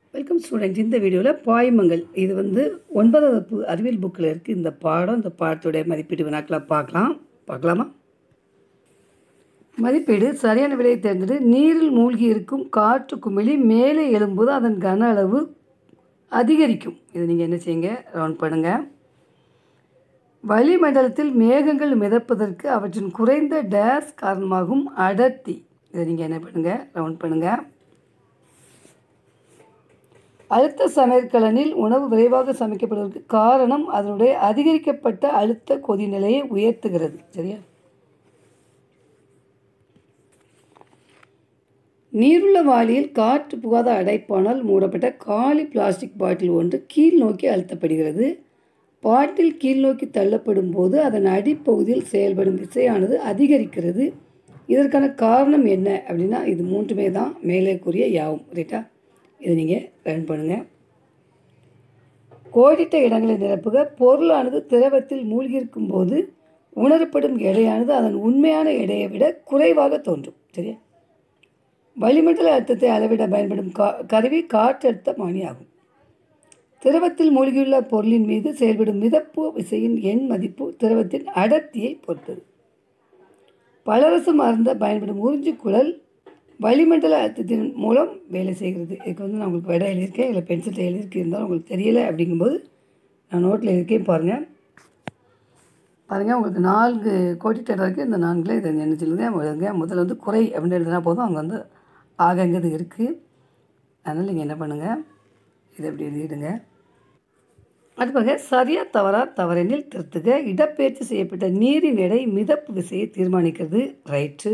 welcome students இந்த வீடியோவில் பாய்மங்கள் இது வந்து ஒன்பதாவது வகுப்பு அறிவியல் புக்கில் இருக்குது இந்த பாடம் இந்த பாடத்துடைய மதிப்பீடு வினாக்களை பார்க்கலாம் பார்க்கலாமா மதிப்பீடு சரியான விடையை தேர்ந்தெடு நீரில் மூழ்கி இருக்கும் காற்று குமிழி மேலே எழும்போது அதன் கன அளவு அதிகரிக்கும் இது நீங்கள் என்ன செய்யுங்க ரவுண்ட் பண்ணுங்கள் வளிமண்டலத்தில் மேகங்கள் மிதப்பதற்கு அவற்றின் குறைந்த டேஸ் காரணமாகும் அடர்த்தி இதை நீங்கள் என்ன பண்ணுங்கள் ரவுண்ட் பண்ணுங்கள் அழுத்த சமையற்கலனில் உணவு விரைவாக சமைக்கப்படுவதற்கு காரணம் அதனுடைய அதிகரிக்கப்பட்ட அழுத்த கொதிநிலையை உயர்த்துகிறது சரியா நீருள்ள வாளியில் காற்று புகாத அடைப்பானால் மூடப்பட்ட காலி பிளாஸ்டிக் பாட்டில் ஒன்று கீழ் நோக்கி அழுத்தப்படுகிறது பாட்டில் கீழ் நோக்கி தள்ளப்படும் போது அதன் அடிப்பகுதியில் செயல்படும் விசையானது அதிகரிக்கிறது இதற்கான காரணம் என்ன அப்படின்னா இது மூன்றுமே தான் மேலே கூறிய யாவும் ரைட்டா இதை நீங்கள் ரன் பண்ணுங்கள் கோடிட்ட இடங்களை நிரப்புக பொருளானது திரவத்தில் மூழ்கியிருக்கும் போது உணரப்படும் எடையானது அதன் உண்மையான எடையை விட குறைவாக தோன்றும் சரியா வளிமண்டல அழுத்தத்தை அளவிட பயன்படும் கா கருவி காற்றழுத்தமானி ஆகும் திரவத்தில் மூழ்கியுள்ள பொருளின் மீது செயல்படும் மிதப்பு விசையின் எண் மதிப்பு திரவத்தின் அடர்த்தியை பொறுத்தது பலரசம் அருந்த பயன்படும் உறிஞ்சிக்குழல் வளிமண்டல அழுத்தத்தின் மூலம் வேலை செய்கிறது இதுக்கு வந்து நான் உங்களுக்கு விட எழுதியிருக்கேன் இல்லை பென்சில் எழுதியிருக்கு இருந்தாலும் உங்களுக்கு தெரியலை அப்படிங்கும்போது நான் நோட்டில் இருக்கேன் பாருங்கள் பாருங்கள் உங்களுக்கு நான்கு கோடிட்டர் இருக்குது இந்த நான்கில் இதை நினைச்சிருங்க எழுதுங்க முதல்ல வந்து குறை அப்படின்னு எழுதினா போதும் அங்கே வந்து ஆகங்கிறது இருக்குது அதனால் நீங்கள் என்ன பண்ணுங்கள் இதை எப்படி எழுதிடுங்க அது பாருங்க சரியா தவறா தவறெனில் திருத்துக இடப்பெயர்ச்சி செய்யப்பட்ட நீரின் எடை மிதப்பு விசையை தீர்மானிக்கிறது ரைட்டு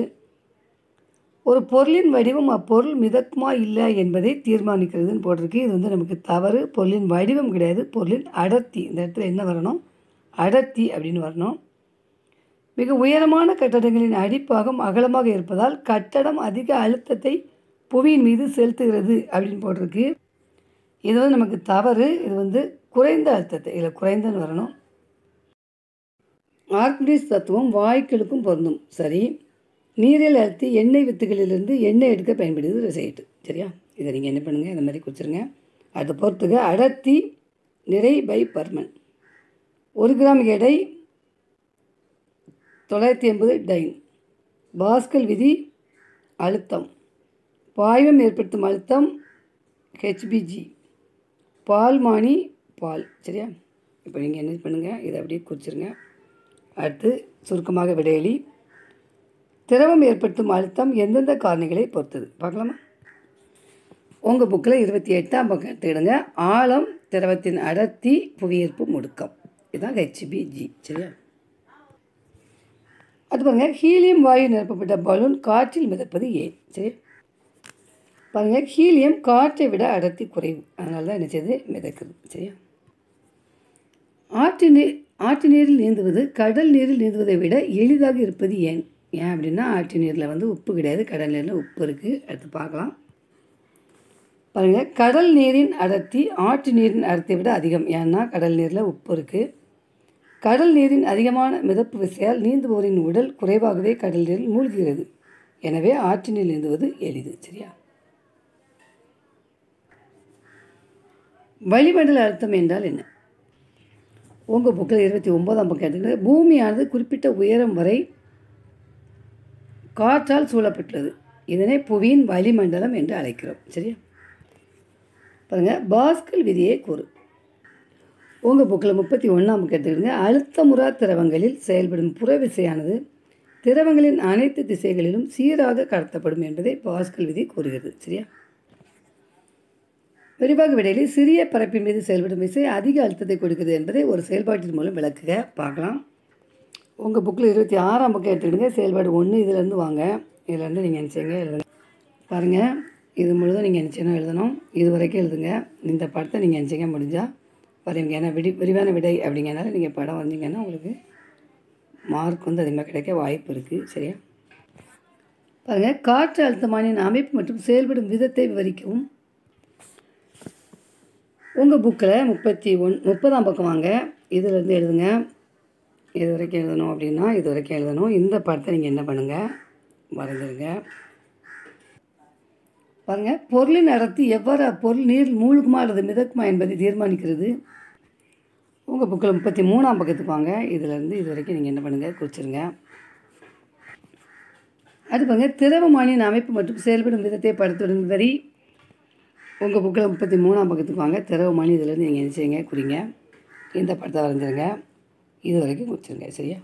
ஒரு பொருளின் வடிவம் அப்பொருள் மிதக்குமா இல்லை என்பதை தீர்மானிக்கிறதுன்னு போட்டிருக்கு இது வந்து நமக்கு தவறு பொருளின் வடிவம் கிடையாது பொருளின் அடர்த்தி இந்த இடத்துல என்ன வரணும் அடர்த்தி அப்படின்னு வரணும் மிக உயரமான கட்டடங்களின் அடிப்பாகம் அகலமாக இருப்பதால் கட்டடம் அதிக அழுத்தத்தை புவியின் மீது செலுத்துகிறது அப்படின்னு போட்டிருக்கு இது வந்து நமக்கு தவறு இது வந்து குறைந்த அழுத்தத்தை இதில் குறைந்தன்னு வரணும் ஆர்கிமிடிஸ் தத்துவம் வாய்க்களுக்கும் பொருந்தும் சரி நீரில் அழுத்தி எண்ணெய் வித்துகளிலிருந்து எண்ணெய் எடுக்க பயன்படுது ரிசைட்டு சரியா இதை நீங்கள் என்ன பண்ணுங்கள் இந்த மாதிரி குறிச்சிருங்க அதை பொறுத்துக்க அடர்த்தி நிறை பை பர்மன் ஒரு கிராம் எடை தொள்ளாயிரத்தி எண்பது டைன் பாஸ்கல் விதி அழுத்தம் பாய்வம் ஏற்படுத்தும் அழுத்தம் ஹெச்பிஜி பால்மானி பால் சரியா இப்போ நீங்கள் என்ன பண்ணுங்கள் இதை அப்படியே குறிச்சிருங்க அடுத்து சுருக்கமாக விடையளி திரவம் ஏற்படுத்தும் அழுத்தம் எந்தெந்த காரணிகளை பொறுத்தது பார்க்கலாமா உங்கள் புக்கில் இருபத்தி எட்டாம் பக்கம் எடுத்துக்கிடுங்க ஆழம் திரவத்தின் அடர்த்தி புவியீர்ப்பு முடுக்கம் இதுதான் ஹெச்பிஜி சரியா அது பாருங்கள் ஹீலியம் வாயு நிரப்பப்பட்ட பலூன் காற்றில் மிதப்பது ஏன் சரி பாருங்கள் ஹீலியம் காற்றை விட அடர்த்தி குறைவு அதனால தான் என்ன செய்யுது மிதக்குது சரியா ஆற்று நீர் ஆற்று நீரில் நீந்துவது கடல் நீரில் நீந்துவதை விட எளிதாக இருப்பது ஏன் ஏன் அப்படின்னா ஆற்று நீரில் வந்து உப்பு கிடையாது கடல் நீரில் உப்பு இருக்குது அடுத்து பார்க்கலாம் பாருங்கள் கடல் நீரின் அடர்த்தி ஆற்று நீரின் அடர்த்தியை விட அதிகம் ஏன்னா கடல் நீரில் உப்பு இருக்குது கடல் நீரின் அதிகமான மிதப்பு விசையால் நீந்துவோரின் உடல் குறைவாகவே கடல் நீரில் மூழ்கிறது எனவே ஆற்று நீர் நீந்துவது எளிது சரியா வளிமண்டல அழுத்தம் என்றால் என்ன உங்கள் புக்கில் இருபத்தி ஒன்பதாம் பக்கம் எடுத்துக்கிட்டு பூமியானது குறிப்பிட்ட உயரம் வரை காற்றால் சூழப்பட்டுள்ளது இதனை புவியின் வளிமண்டலம் என்று அழைக்கிறோம் சரியா பாருங்கள் பாஸ்கல் விதியை கூறு உங்கள் புக்கில் முப்பத்தி ஒன்றாம் புக்கு எடுத்துக்கிடுங்க அழுத்தமுறா திரவங்களில் செயல்படும் புற விசையானது திரவங்களின் அனைத்து திசைகளிலும் சீராக கடத்தப்படும் என்பதை பாஸ்கல் விதி கூறுகிறது சரியா விரிவாக விடையில் சிறிய பரப்பின் மீது செயல்படும் விசை அதிக அழுத்தத்தை கொடுக்குது என்பதை ஒரு செயல்பாட்டின் மூலம் விளக்குக பார்க்கலாம் உங்கள் புக்கில் இருபத்தி ஆறாம் பக்கம் எடுத்துக்கிடுங்க செயல்பாடு ஒன்று இதிலேருந்து வாங்க இதிலேருந்து நீங்கள் என்ன செய்யுங்க எழுதுங்க பாருங்கள் இது முழுதும் நீங்கள் என்ன செய்யணும் எழுதணும் இது வரைக்கும் எழுதுங்க இந்த படத்தை நீங்கள் என்ன செய்ய முடிஞ்சால் வரைங்க ஏன்னா விடி விரிவான விடை அப்படிங்கிறனால நீங்கள் படம் வந்தீங்கன்னா உங்களுக்கு மார்க் வந்து அதிகமாக கிடைக்க வாய்ப்பு இருக்குது சரியா பாருங்கள் காற்று அழுத்தமானின் அமைப்பு மற்றும் செயல்படும் விதத்தை விவரிக்கவும் உங்கள் புக்கில் முப்பத்தி ஒன் முப்பதாம் பக்கம் வாங்க இதிலேருந்து எழுதுங்க இது வரைக்கும் எழுதணும் அப்படின்னா இது வரைக்கும் எழுதணும் இந்த படத்தை நீங்கள் என்ன பண்ணுங்கள் வரைஞ்சிருங்க பாருங்கள் பொருளின் அடர்த்தி எவ்வாறு அப்பொருள் நீர் மூழ்குமா அல்லது மிதக்குமா என்பதை தீர்மானிக்கிறது உங்கள் புக்கில் முப்பத்தி மூணாம் பக்கத்துக்கு வாங்க இதிலேருந்து இது வரைக்கும் நீங்கள் என்ன பண்ணுங்கள் குறிச்சிருங்க அது பாருங்க திரவமானியின் அமைப்பு மற்றும் செயல்படும் விதத்தை படுத்துடன் வரி உங்கள் புக்கில் முப்பத்தி மூணாம் பக்கத்துக்கு வாங்க திரவமானி இதிலேருந்து நீங்கள் என்ன செய்யுங்க குறிங்க இந்த படத்தை வரைஞ்சிருங்க இது வரைக்கும் குறிச்சிருங்க சரியா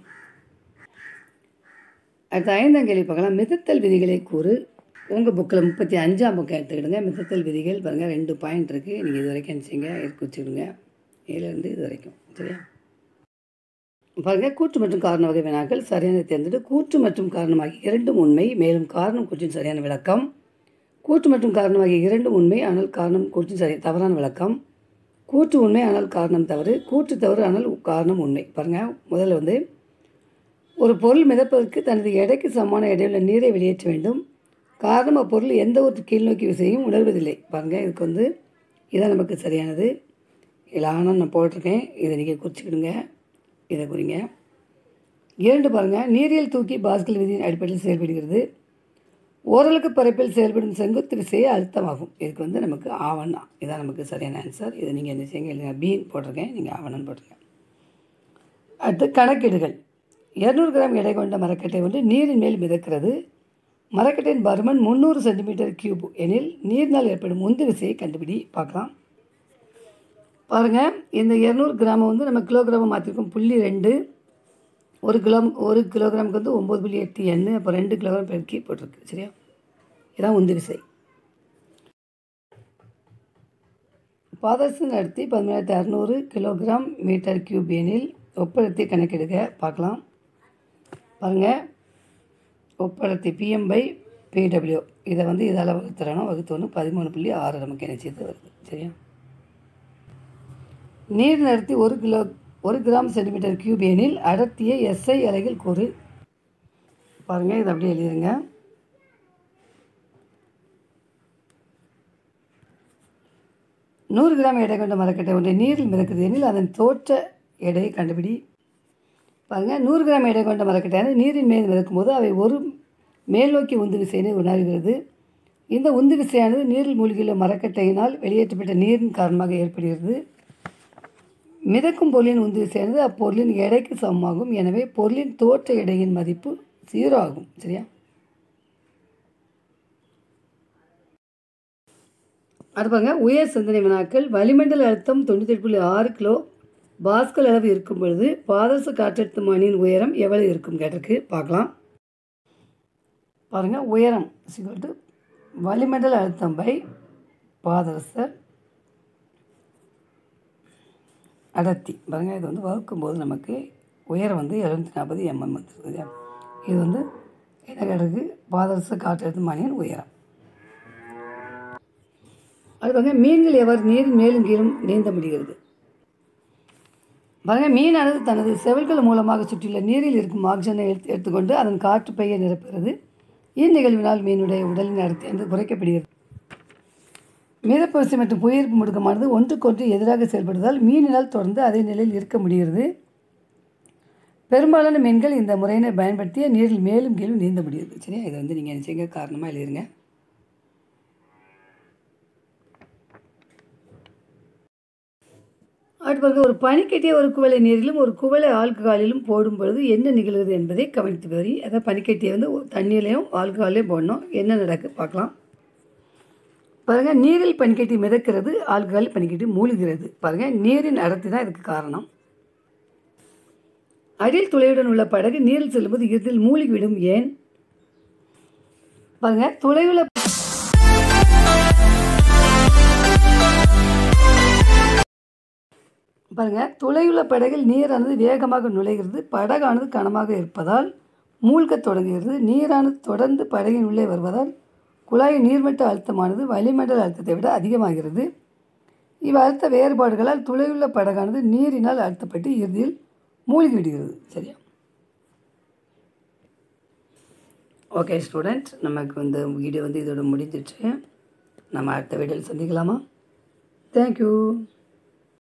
அடுத்த ஐந்தாம் கேள்வி பார்க்கலாம் மிதத்தல் விதிகளை கூறு உங்கள் புக்கில் முப்பத்தி அஞ்சாம் பக்கம் எடுத்துக்கிடுங்க மிதத்தல் விதிகள் பாருங்கள் ரெண்டு பாயிண்ட் இருக்குது நீங்கள் இது வரைக்கும் என்ன செய்யுங்க குறிச்சிடுங்க இதுலேருந்து இது வரைக்கும் சரியா பாருங்க கூற்று மற்றும் காரண வகை வினாக்கள் சரியான தேர்ந்தெடு கூற்று மற்றும் காரணமாகி இரண்டும் உண்மை மேலும் காரணம் கூற்றின் சரியான விளக்கம் கூற்று மற்றும் காரணமாகிய இரண்டும் உண்மை ஆனால் காரணம் கூற்றின் சரி தவறான விளக்கம் கூற்று உண்மை ஆனால் காரணம் தவறு கூற்று தவறு ஆனால் காரணம் உண்மை பாருங்கள் முதல்ல வந்து ஒரு பொருள் மிதப்பதற்கு தனது எடைக்கு சமமான எடையுள்ள நீரை வெளியேற்ற வேண்டும் காரணம் அப்பொருள் எந்த ஒரு கீழ்நோக்கி விசையும் உணர்வதில்லை பாருங்கள் இதுக்கு வந்து இதான் நமக்கு சரியானது இதில் ஆனால் நான் போட்டிருக்கேன் இதை நீங்கள் குறிச்சிக்கிடுங்க இதை குறிங்க இரண்டு பாருங்கள் நீரியல் தூக்கி பாஸ்கல் விதியின் அடிப்படையில் செயல்படுகிறது ஓரளவுக்கு பரப்பில் செயல்படும் செங்குத்து விசையே அழுத்தமாகும் இதுக்கு வந்து நமக்கு ஆவணா இதான் நமக்கு சரியான ஆன்சர் இதை நீங்கள் என்ன செய்யுங்க இல்லைங்க பீன் போட்டிருக்கேன் நீங்கள் ஆவணம்னு போட்டிருக்கேன் அடுத்து கணக்கீடுகள் இரநூறு கிராம் எடை கொண்ட மரக்கட்டை ஒன்று நீரின் மேல் மிதக்கிறது மரக்கட்டையின் பருமன் முந்நூறு சென்டிமீட்டர் கியூப் எனில் நீரினால் ஏற்படும் உந்து விசையை கண்டுபிடி பார்க்கலாம் பாருங்கள் இந்த இரநூறு கிராமம் வந்து நம்ம கிலோகிராமை மாற்றிருக்கோம் புள்ளி ரெண்டு ஒரு கிலோ ஒரு கிலோகிராமுக்கு வந்து ஒம்பது புள்ளி எட்டு எண்ணெய் அப்போ ரெண்டு கிலோகிராம் பெருக்கி போட்டிருக்கு சரியா இதான் உந்து விசை பாதர்சன் நடத்தி பதிமூணாயிரத்தி அறநூறு கிலோகிராம் மீட்டர் கியூப் எனில் ஒப்படத்தை கணக்கெடுக்க பார்க்கலாம் பாருங்கள் ஒப்படத்தை பிஎம் பை பிடபிள்யூ இதை வந்து இதால் வகுத்துறணும் வகுத்தொன்று பதிமூணு புள்ளி ஆறு நமக்கு என்ன செய்து வருது சரியா நீர் நடத்தி ஒரு கிலோ ஒரு கிராம் சென்டிமீட்டர் கியூப் எனில் அடர்த்தியை எஸ்ஐ அலைகள் கூறு பாருங்கள் இதை அப்படியே எழுதிருங்க நூறு கிராம் எடை கொண்ட மரக்கட்டை ஒன்றை நீரில் மிதக்குது எனில் அதன் தோற்ற எடையை கண்டுபிடி பாருங்கள் நூறு கிராம் எடை கொண்ட மரக்கட்டையானது நீரின் மேல் மிதக்கும் போது அவை ஒரு மேல் நோக்கி உந்து விசையினை உணர்கிறது இந்த உந்து விசையானது நீரில் மூழ்கியுள்ள மரக்கட்டையினால் வெளியேற்றப்பட்ட நீரின் காரணமாக ஏற்படுகிறது மிதக்கும் பொருளின் உந்து விசையானது அப்பொருளின் எடைக்கு சமமாகும் எனவே பொருளின் தோற்ற எடையின் மதிப்பு ஜீரோ ஆகும் சரியா அது பாருங்க உயர் சிந்தனை வினாக்கள் வளிமண்டல அழுத்தம் தொண்ணூற்றி புள்ளி ஆறு கிலோ பாஸ்கல் அளவு இருக்கும் பொழுது பாதரச காற்றழுத்த மணியின் உயரம் எவ்வளவு இருக்கும் கேட்டிருக்கு பார்க்கலாம் பாருங்கள் உயரம் சிக்கல்ட்டு வளிமண்டல அழுத்தம் பை பாதரச அடர்த்தி பாருங்கள் இது வந்து வகுக்கும்போது நமக்கு உயரம் வந்து எழுநூற்றி நாற்பது எம்எம் வந்துருக்குது இது வந்து என்ன கிடக்கு பாதரச காற்றழுத்த மணியின் உயரம் அது பாருங்க மீன்கள் எவ்வாறு நீரின் மேலும் கீழும் நீந்த முடிகிறது பாருங்க மீனானது தனது செவல்கள் மூலமாக சுற்றியுள்ள நீரில் இருக்கும் ஆக்சிஜனை எடுத்து எடுத்துக்கொண்டு அதன் காற்று பையை நிரப்புகிறது இந்நிகழ்வினால் மீனுடைய உடலின் அடர்த்தி என்று குறைக்கப்படுகிறது மிதப்பரிசை மற்றும் புயர்ப்பு முடுக்கமானது ஒன்றுக்கொன்று எதிராக செயல்படுவதால் மீனினால் தொடர்ந்து அதே நிலையில் இருக்க முடிகிறது பெரும்பாலான மீன்கள் இந்த முறையினை பயன்படுத்திய நீரில் மேலும் கீழும் நீந்த முடியுது சரியா இதை வந்து நீங்கள் நிச்சயங்க காரணமாக எழுதிருங்க அடுத்து பாருங்க ஒரு பனிக்கட்டியை ஒரு குவளை நீரிலும் ஒரு குவளை ஆல்கஹாலிலும் போடும் பொழுது என்ன நிகழ்கிறது என்பதை கவனித்து வரி அதாவது பனிக்கட்டியை வந்து ஒரு தண்ணியிலையும் ஆல்கஹாலையும் போடணும் என்ன நடக்கு பார்க்கலாம் பாருங்கள் நீரில் பனிக்கட்டி மிதக்கிறது ஆல்கஹால் பனிக்கட்டி மூழ்கிறது பாருங்கள் நீரின் அடர்த்தி தான் இதுக்கு காரணம் அடில் துளையுடன் உள்ள படகு நீரில் செல்லும்போது இறுதியில் மூழ்கிவிடும் ஏன் பாருங்க துளையுள்ள பாருங்க துளையுள்ள படகில் நீரானது வேகமாக நுழைகிறது படகானது கனமாக இருப்பதால் மூழ்கத் தொடங்குகிறது நீரானது தொடர்ந்து படகின் உள்ளே வருவதால் குழாயின் நீர்மட்ட அழுத்தமானது வளிமண்டல அழுத்தத்தை விட அதிகமாகிறது இவ் அழுத்த வேறுபாடுகளால் துளையுள்ள படகானது நீரினால் அழுத்தப்பட்டு இறுதியில் மூழ்கி விடுகிறது சரியா ஓகே ஸ்டூடெண்ட் நமக்கு வந்து வீடியோ வந்து இதோட முடிஞ்சிடுச்சு நம்ம அடுத்த வீடியோவில் சந்திக்கலாமா தேங்க்யூ